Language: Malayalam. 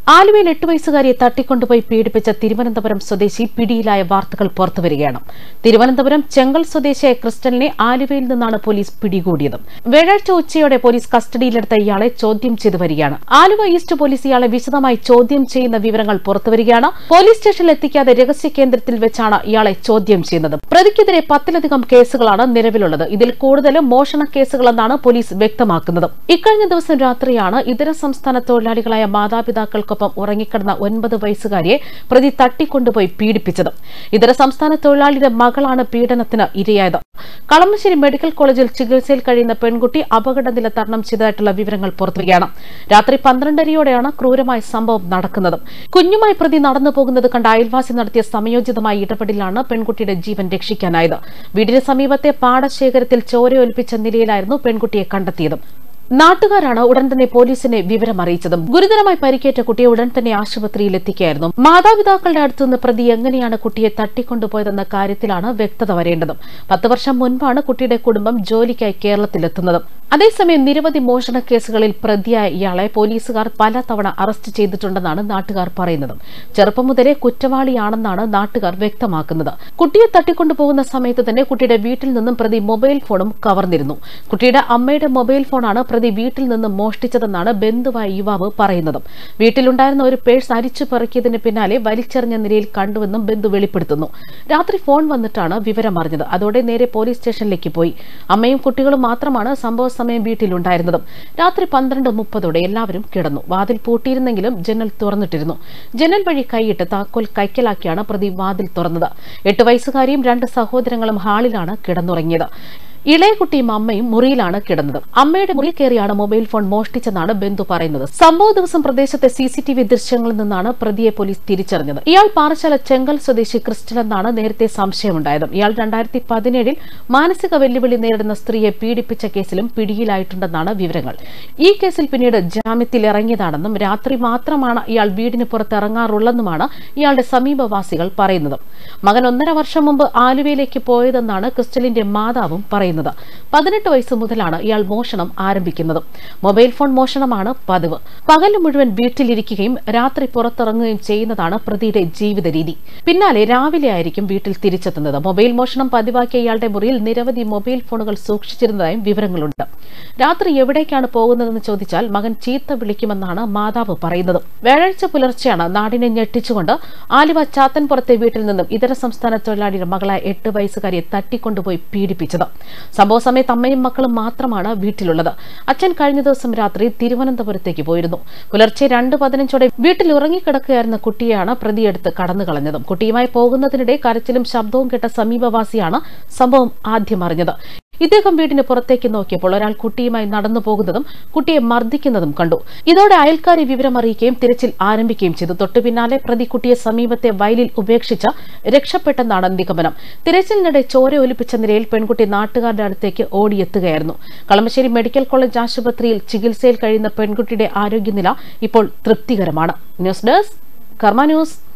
ആലുവയിൽ എട്ട് വയസ്സുകാരിയെ തട്ടിക്കൊണ്ടുപോയി പീഡിപ്പിച്ച തിരുവനന്തപുരം സ്വദേശി പിടിയിലായ വാർത്തകൾ പുറത്തുവരികയാണ് തിരുവനന്തപുരം ചെങ്കൽ സ്വദേശിയായ ക്രിസ്റ്റലിനെ ആലുവയിൽ നിന്നാണ് പോലീസ് പിടികൂടിയത് വ്യാഴാഴ്ച ഉച്ചയോടെ പോലീസ് കസ്റ്റഡിയിലെടുത്ത ഇയാളെ ചോദ്യം ചെയ്തു വരികയാണ് ആലുവ ഈസ്റ്റ് പോലീസ് ഇയാളെ വിശദമായി ചോദ്യം ചെയ്യുന്ന വിവരങ്ങൾ പുറത്തുവരികയാണ് പോലീസ് സ്റ്റേഷനിൽ എത്തിക്കാതെ രഹസ്യ കേന്ദ്രത്തിൽ വെച്ചാണ് ഇയാളെ ചോദ്യം ചെയ്യുന്നത് പ്രതിക്കെതിരെ പത്തിലധികം കേസുകളാണ് നിലവിലുള്ളത് ഇതിൽ കൂടുതലും മോഷണ കേസുകളെന്നാണ് പോലീസ് വ്യക്തമാക്കുന്നത് ഇക്കഴിഞ്ഞ ദിവസം രാത്രിയാണ് ഇതര സംസ്ഥാന തൊഴിലാളികളായ മാതാപിതാക്കൾക്കൊപ്പം ഉറങ്ങിക്കിടന്ന ഒൻപത് വയസ്സുകാരിയെ പ്രതി തട്ടിക്കൊണ്ടുപോയി പീഡിപ്പിച്ചത് ഇതര സംസ്ഥാന തൊഴിലാളിയുടെ മകളാണ് പീഡനത്തിന് ഇരയായത് കളമശ്ശേരി മെഡിക്കൽ കോളേജിൽ ചികിത്സയിൽ കഴിയുന്ന പെൺകുട്ടി അപകടനില തരണം ചെയ്തതായിട്ടുള്ള വിവരങ്ങൾ പുറത്തുവരികയാണ് രാത്രി പന്ത്രണ്ടരയോടെയാണ് ക്രൂരമായ സംഭവം നടക്കുന്നത് കുഞ്ഞുമായി പ്രതി നടന്നു പോകുന്നത് കണ്ട അയൽവാസി നടത്തിയ സമയോചിതമായ ഇടപെടലാണ് പെൺകുട്ടിയുടെ ജീവൻ രക്ഷിക്കാനായത് വീടിന് സമീപത്തെ പാടശേഖരത്തിൽ ചോരയൊലിപ്പിച്ച നിലയിലായിരുന്നു പെൺകുട്ടിയെ കണ്ടെത്തിയത് നാട്ടുകാരാണ് ഉടൻ തന്നെ പോലീസിനെ വിവരം അറിയിച്ചത് ഗുരുതരമായി പരിക്കേറ്റ കുട്ടിയെ ഉടൻ തന്നെ ആശുപത്രിയിൽ എത്തിക്കുകയായിരുന്നു മാതാപിതാക്കളുടെ അടുത്തുനിന്ന് പ്രതി എങ്ങനെയാണ് കുട്ടിയെ തട്ടിക്കൊണ്ടുപോയതെന്ന കാര്യത്തിലാണ് വ്യക്തത വരേണ്ടത് പത്ത് വർഷം മുൻപാണ് കുട്ടിയുടെ കുടുംബം ജോലിക്കായി കേരളത്തിലെത്തുന്നത് അതേസമയം നിരവധി മോഷണ കേസുകളിൽ പ്രതിയായ ഇയാളെ പോലീസുകാർ പലതവണ അറസ്റ്റ് ചെയ്തിട്ടുണ്ടെന്നാണ് നാട്ടുകാർ പറയുന്നത് ചെറുപ്പം മുതലേ കുറ്റവാളിയാണെന്നാണ് നാട്ടുകാർ വ്യക്തമാക്കുന്നത് കുട്ടിയെ തട്ടിക്കൊണ്ടുപോകുന്ന സമയത്ത് തന്നെ കുട്ടിയുടെ വീട്ടിൽ നിന്നും പ്രതി മൊബൈൽ ഫോണും കവർന്നിരുന്നു കുട്ടിയുടെ അമ്മയുടെ മൊബൈൽ ഫോണാണ് പ്രതി വീട്ടിൽ നിന്നും മോഷ്ടിച്ചതെന്നാണ് ബന്ധുവായ യുവാവ് പറയുന്നത് വീട്ടിലുണ്ടായിരുന്ന ഒരു പേഴ്സ് അരിച്ചു പെറുക്കിയതിന് പിന്നാലെ വലിച്ചെറിഞ്ഞ നിലയിൽ കണ്ടുവെന്നും ബന്ധു വെളിപ്പെടുത്തുന്നു രാത്രി ഫോൺ വന്നിട്ടാണ് വിവരം അറിഞ്ഞത് അതോടെ നേരെ പോലീസ് സ്റ്റേഷനിലേക്ക് പോയി അമ്മയും കുട്ടികളും മാത്രമാണ് സംഭവ സമയം വീട്ടിലുണ്ടായിരുന്നതും രാത്രി പന്ത്രണ്ട് മുപ്പതോടെ എല്ലാവരും കിടന്നു വാതിൽ പൂട്ടിയിരുന്നെങ്കിലും ജനൽ തുറന്നിട്ടിരുന്നു ജനൽ വഴി കൈയിട്ട് താക്കോൽ കൈക്കലാക്കിയാണ് പ്രതി വാതിൽ തുറന്നത് എട്ട് വയസ്സുകാരിയും രണ്ട് സഹോദരങ്ങളും ഹാളിലാണ് കിടന്നുറങ്ങിയത് ഇളയ കുട്ടിയും അമ്മയും മുറിയിലാണ് കിടന്നത് അമ്മയുടെ മുറിയിൽ കയറിയാണ് മൊബൈൽ ഫോൺ മോഷ്ടിച്ചെന്നാണ് ബന്ധു പറയുന്നത് സംഭവ ദിവസം പ്രദേശത്തെ സി സി ടി വി ദൃശ്യങ്ങളിൽ നിന്നാണ് പ്രതിയെ പോലീസ് തിരിച്ചറിഞ്ഞത് ഇയാൾ പാറശാല ചെങ്കൽ സ്വദേശി ക്രിസ്റ്റൽ എന്നാണ് നേരത്തെ സംശയമുണ്ടായത് ഇയാൾ രണ്ടായിരത്തി പതിനേഴിൽ മാനസിക വെല്ലുവിളി നേരിടുന്ന സ്ത്രീയെ പീഡിപ്പിച്ച കേസിലും പിടിയിലായിട്ടുണ്ടെന്നാണ് വിവരങ്ങൾ ഈ കേസിൽ പിന്നീട് ജാമ്യത്തിൽ ഇറങ്ങിയതാണെന്നും രാത്രി മാത്രമാണ് ഇയാൾ വീടിന് പുറത്ത് ഇറങ്ങാറുള്ളെന്നുമാണ് ഇയാളുടെ സമീപവാസികൾ പറയുന്നത് മകൻ ഒന്നര വർഷം മുമ്പ് ആലുവയിലേക്ക് പോയതെന്നാണ് ക്രിസ്റ്റലിന്റെ മാതാവും പറയുന്നത് പതിനെട്ട് വയസ്സ് മുതലാണ് ഇയാൾ മോഷണം ആരംഭിക്കുന്നത് മൊബൈൽ ഫോൺ മോഷണമാണ് പതിവ് പകല് മുഴുവൻ വീട്ടിലിരിക്കുകയും രാത്രി പുറത്തിറങ്ങുകയും ചെയ്യുന്നതാണ് പ്രതിയുടെ ജീവിത രീതി പിന്നാലെ രാവിലെ ആയിരിക്കും വീട്ടിൽ തിരിച്ചെത്തുന്നത് മൊബൈൽ മോഷണം പതിവാക്കിയ ഇയാളുടെ മുറിയിൽ നിരവധി മൊബൈൽ ഫോണുകൾ സൂക്ഷിച്ചിരുന്നതായും വിവരങ്ങളുണ്ട് രാത്രി എവിടേക്കാണ് പോകുന്നതെന്ന് ചോദിച്ചാൽ മകൻ ചീത്ത വിളിക്കുമെന്നാണ് മാതാവ് പറയുന്നത് വ്യാഴാഴ്ച പുലർച്ചെയാണ് നാടിനെ ഞെട്ടിച്ചുകൊണ്ട് ആലുവ ചാത്തൻപുറത്തെ വീട്ടിൽ നിന്നും ഇതര സംസ്ഥാന തൊഴിലാളിയുടെ മകളായ എട്ട് വയസ്സുകാരിയെ തട്ടിക്കൊണ്ടുപോയി പീഡിപ്പിച്ചത് സംഭവ സമയത്ത് അമ്മയും മക്കളും മാത്രമാണ് വീട്ടിലുള്ളത് അച്ഛൻ കഴിഞ്ഞ ദിവസം രാത്രി തിരുവനന്തപുരത്തേക്ക് പോയിരുന്നു പുലർച്ചെ രണ്ട് പതിനഞ്ചോടെ വീട്ടിൽ ഉറങ്ങിക്കിടക്കുകയായിരുന്ന കുട്ടിയെയാണ് പ്രതിയെടുത്ത് കടന്നു കളഞ്ഞത് കുട്ടിയുമായി പോകുന്നതിനിടെ കരച്ചിലും ശബ്ദവും കേട്ട സമീപവാസിയാണ് സംഭവം ആദ്യം അറിഞ്ഞത് ഇദ്ദേഹം വീടിന് പുറത്തേക്ക് നോക്കിയപ്പോൾ ഒരാൾ കുട്ടിയുമായി നടന്നു പോകുന്നതും കുട്ടിയെ മർദ്ദിക്കുന്നതും കണ്ടു ഇതോടെ അയൽക്കാരെ വിവരം അറിയിക്കുകയും തിരച്ചിൽ ആരംഭിക്കുകയും ചെയ്തു തൊട്ടു പിന്നാലെ പ്രതി കുട്ടിയെ സമീപത്തെ വയലിൽ ഉപേക്ഷിച്ച് രക്ഷപ്പെട്ടെന്നാണ് നിഗമനം തിരച്ചിലിനിടെ ചോര ഒലിപ്പിച്ച നിലയിൽ പെൺകുട്ടി നാട്ടുകാരുടെ അടുത്തേക്ക് ഓടിയെത്തുകയായിരുന്നു കളമശ്ശേരി മെഡിക്കൽ കോളേജ് ആശുപത്രിയിൽ ചികിത്സയിൽ കഴിയുന്ന പെൺകുട്ടിയുടെ ആരോഗ്യനില ഇപ്പോൾ തൃപ്തികരമാണ് ന്യൂസ് ഡെസ്ക് കർമ്മ ന്യൂസ്